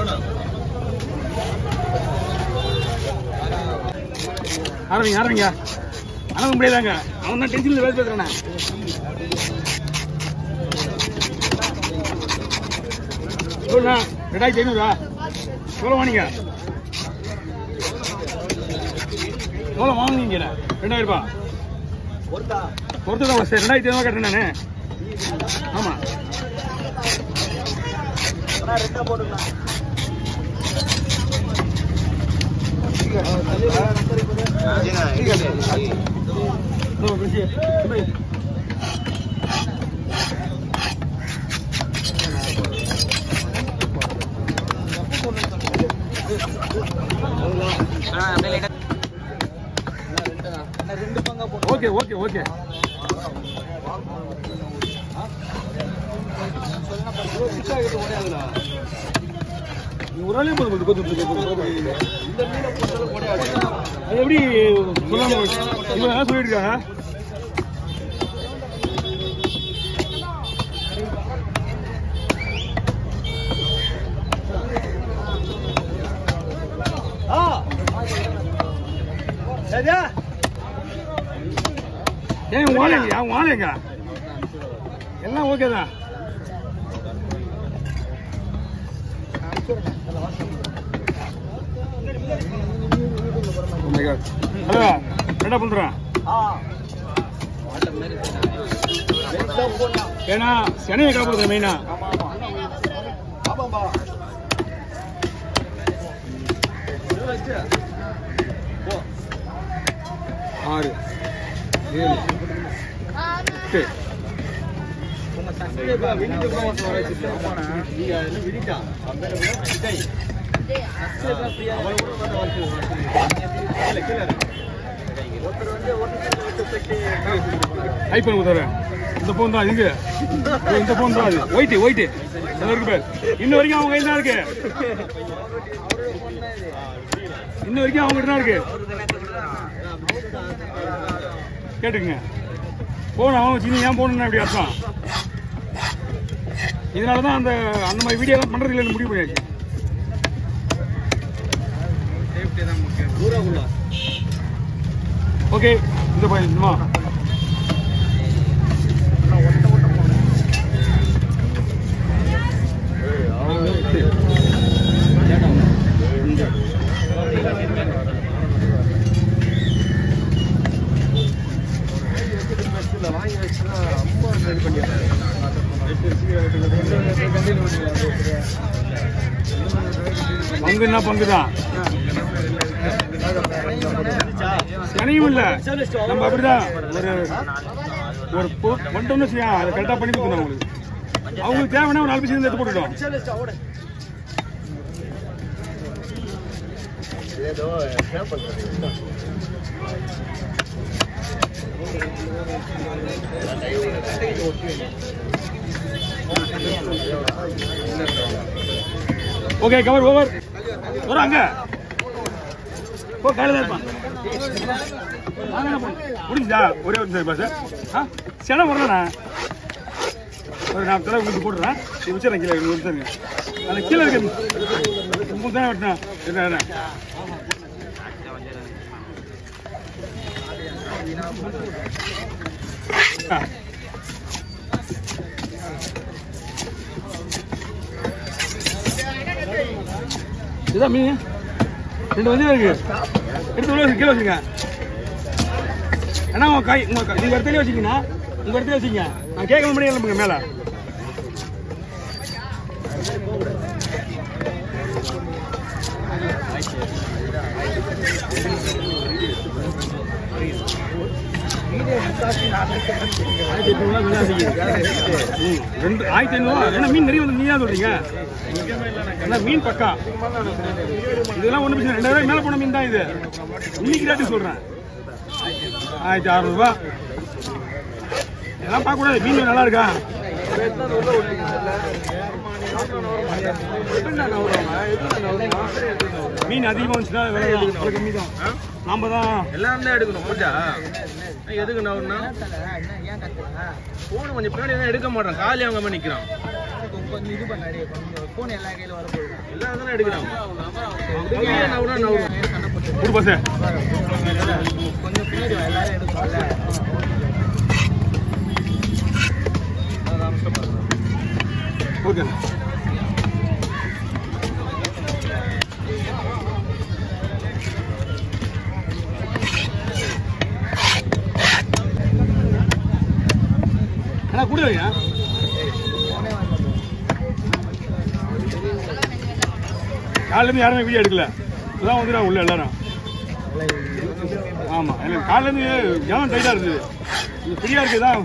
ஆரம்பிங்க ஆரம்பிங்க அனங்க முடியாதாங்க அவன் தான் டென்ஷன்ல வேலை பேசுறானே எவ்வளோண்ணா ரெண்டாயிரத்தி ஐநூறுரூவா எவ்வளோ வாங்கிங்க எவ்வளோ வாங்குனீங்க ரெண்டாயிரம் ரூபாய் ஒருத்தர் தான் சரி ரெண்டாயிரத்தி ஐநூறுவா கட்டுறேன் நான் ஆமாம் இதோ பிரிச்சு. தம்பி. ஓகே ஓகே ஓகே நீ ஒரு ஆளே போதும் கொஞ்சம் கொஞ்சம் கொஞ்சம் அது எப்படி சொல்லாம இவன் என்ன சொல்லியிருக்காங்க ஏன் வாழைங்க அவன் வாழைங்க எல்லாம் ஓகே தான் ஹலோ என்ன பண்றான் ஏன்னா சென்னையை காப்பாடுறது மெயினா ஆறு ஏழு எட்டு ஐபோன் கொடுத்தாரு இந்த போன் தான் இங்க இதோ இந்த போன் தான் அது ஒயிட் ஒயிட் இருக்கு பேர் இன்ன வரைக்கும் அவங்க கையில் தான் இருக்கு இன்ன வரைக்கும் அவங்க கிட்ட தான் இருக்கு கேட்டுக்குங்க போன் அவன் வச்சு ஏன் போகணும்னு அப்படி அர்த்தம் இதனால தான் அந்த அந்த மாதிரி வீடியோலாம் பண்றது இல்லைன்னு முடிவு பண்ணியாச்சு ஓகே இந்த பையன் இன்னுமா பங்கு என்ன பங்கு தான் சனியும் இல்ல நம்ம அப்படிதான் ஒரு ஒரு பொ- வந்துட்டோம்னு வச்சுக்கோங்க, அதை கரெக்டா பண்ணி கொடுக்கணும் அவங்களுக்கு அவங்களுக்கு தேவைன்னா ஒரு நாலு பீஸ் எடுத்து போட்டுட்டோம் ஓகே கவர் ஓவர் வரும் அங்க போ கையில தான் இருப்பான் வாங்க அண்ணா, போங்க. முடிஞ்சுதா ஒரே ஒரு நிமிஷம் பாஸ் ஆ சென வரலண்ணா ஒரு நான் தடவை உங்களுக்கு போட்டுறேன் இது வச்சுறேன் கீழே ஒரு நிமிஷம் இருங்க அந்த கீழே இருக்கு உங்களுக்கு தானே வெட்டினா என்ன என்ன ஆ இதுதான் மீன் ரெண்டு வந்து இருக்கு எடுத்து உள்ள வச்சு கீழே வச்சுங்க அண்ணா உங்க கை உங்க கை- நீங்க இடத்துல வச்சுக்கீங்கன்னா உங்க இடத்துல வச்சுங்க நான் கேட்க முடியாது எழுப்புங்க மேல ஆயிரத்தி எட்நூறுவா விலை அதிகம். ம், ரெண்டு ஆயிரத்தி ஐநூறுவா ஏன்னா மீன் நிறைய வந்து நீ தான் சொல்றீங்க ஏன்னா மீன் பக்கா இதெல்லாம் ஒண்ணு பிரச்சனை இல்லை. ரெண்டாயிரம் மேல போன மீன் தான் இது இன்னைக்கு ரேட்டு சொல்றேன் ஆயிரத்தி அறுநூறுவா இதெல்லாம் பார்க்க கூடாது மீன் நல்லா இருக்கா மீன் அதிகமா வந்துச்சுன்னா விலை விலை கம்மி தான் நாம தான் எல்லாம் தான் எடுக்கணும் கொஞ்சா எதுக்கு நான் போன் கொஞ்சம் பின்னாடி தான் எடுக்க மாட்டேன் காலி அவங்க நிக்கிறான் கொஞ்சம் இது பண்ணாடி கொஞ்சம் ஃபோன் எல்லா கையில வர போகுது எல்லாம் தானே எடுக்கிறான் கையே நவுனா நவுனா. சண்டை போட்டு கொடு பாஸ் கொஞ்சம் பின்னாடி வா, எல்லாரும் எடுக்கணும்ல ஓகே அண்ணா கொடுங்க காலையிலேருந்து யாருமே வீடியோ எடுக்கல இப்பதான் வந்துடுறாங்க உள்ள எல்லாரும் ஆமா எனக்கு காலையிலேருந்து ஜனம் டைட்டாக இருக்குது இது ஃப்ரீயாக இருக்குதான்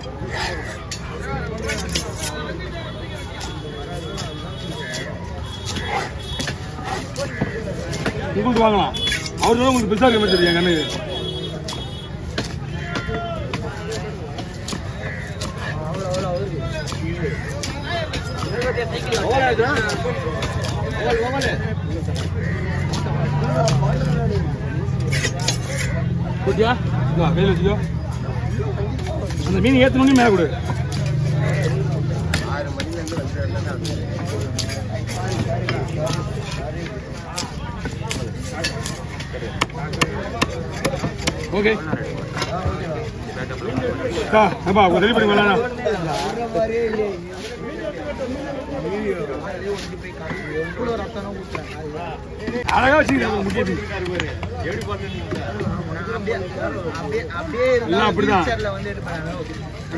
உங்களுக்கு வாங்கலாம் அவர் தான் உங்களுக்கு பெருசாக இருக்க மாதிரி தெரியும் என் கண்ணுக்கு எவ்வளோ இது? எவ்வளோ, எவ்வளோ? குட்டியா இந்தா கையில் வச்சுக்கோ அந்த மீன் ஏற்றணுன்னே மேலே கொடு ஓகே ஆ அப்பா ரெடி பண்ணி வரலாம் எவ்வளோ ரத்தம் ஊற்றுறாங்க அழகா வச்சுக்கிறேன் முக்கியது அப்படியே அப்படியே அப்படியே எல்லாம் இருந்தா அப்படிதான். wheelchairல வந்து எடுப்பாங்க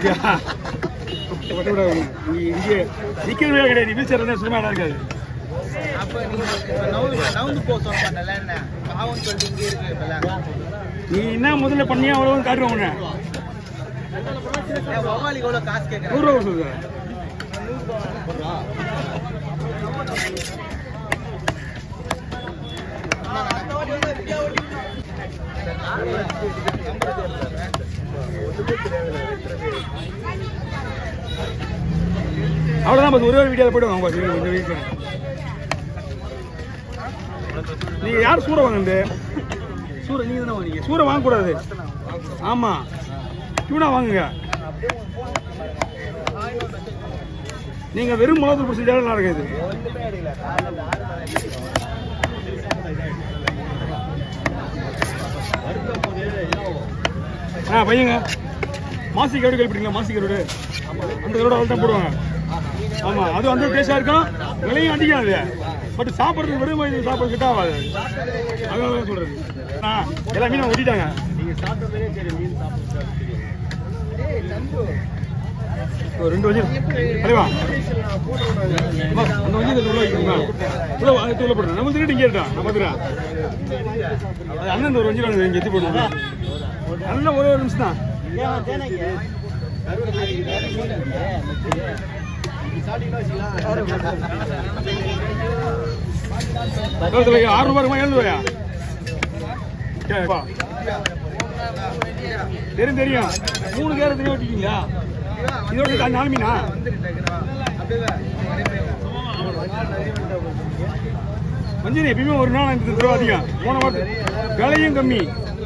இங்கே நிற்கிறவே கிடையாது வீல் சேர் சும்மா இடம் இருக்காது அப்ப நீங்க இப்ப நவுந்து நவுந்து போக சொல்ல மாட்டல என்ன பாவம் சொல்லிட்டு இங்கே இருக்கு இப்பெல்லாம் நீ என்ன முதல்ல பண்ணியா அவ்வளோ காட்டுவேன் உன்னை ஏன் வவ்வாலுக்கு எவ்வளோ காசு கேட்குறேன் நூறுரூவா கொடுத்துருக்க அவ்வளோதான் பஸ் ஒரே ஒரு வீடியோவில் போய்ட்டு வாங்க பாஸ் இந்த வீட்டில் நீங்கள் யார் சூறை வாங்குறது சூறை நீங்கள் தானே வாங்குறீங்க சூறை வாங்கக்கூடாது ஆமாம் டியூனா வாங்குங்க நீங்கள் வெறும் மிளகு பிடிச்ச நல்லா இருக்குது ஆ பையங்க மாசி கருடு கேள்விப்பட்டீங்களா மாசி கருடு அந்த கருடு அவள் தான் போடுவாங்க ஆமா அது அந்த டேஸ்டா இருக்கும் விலையும் அடிக்காது பட் சாப்பிட்றதுக்கு வெறும் வயிறு சாப்பிட கிட்ட ஆகாது அதனால தான் சொல்றது ஆ எல்லா மீனும் ஒட்டிட்டாங்க ஒரு ரெண்டு வஞ்சி தலைவா அம்மா, அந்த வஞ்சி உள்ள வைக்கணுமா உள்ள வா, எடுத்து உள்ள போடுறேன் நம்ம திருட்டு இங்கே இருக்கா நம்ம திருடா அது அண்ணன் இந்த ஒரு வஞ்சி வாங்க இங்கே எத்தி போடுவோம் நல்ல ஒரே ஒரு நிமிஷம் தான் ஆறு ரூபாய் ஏழு ரூபாயா சரிப்பா. தெரியும் தெரியும் மூணு கேர தெரியும் ஓட்டிட்டீங்களா இதோட கா- நாலு மீனா மஞ்சள் எப்பயுமே ஒரு நாள் ஐம்பது ரூபா அதிகம் போன வாரம் விலையும் கம்மி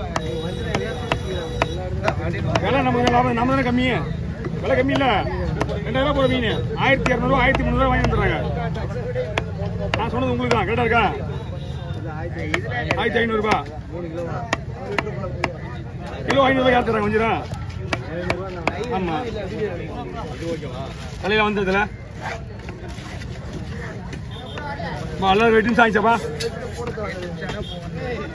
விலை நமக்கு லாபம் நம்ம தானே கம்மி விலை கம்மி இல்ல ரெண்டாயிரம் போட மீன் ஆயிரத்தி இரநூறுவா ஆயிரத்தி முந்நூறுவா வாங்கி வந்துடுறாங்க நான் சொன்னது உங்களுக்கு தான் கரெக்டா இருக்கா ஆயிரத்தி ஐநூறுபா கிலோ ஐநூறுபா யார் தராங்க கொஞ்சம் ஆமா தலையில வந்ததுல எல்லாரும் வெயிட்டிங் சாய்ச்சப்பா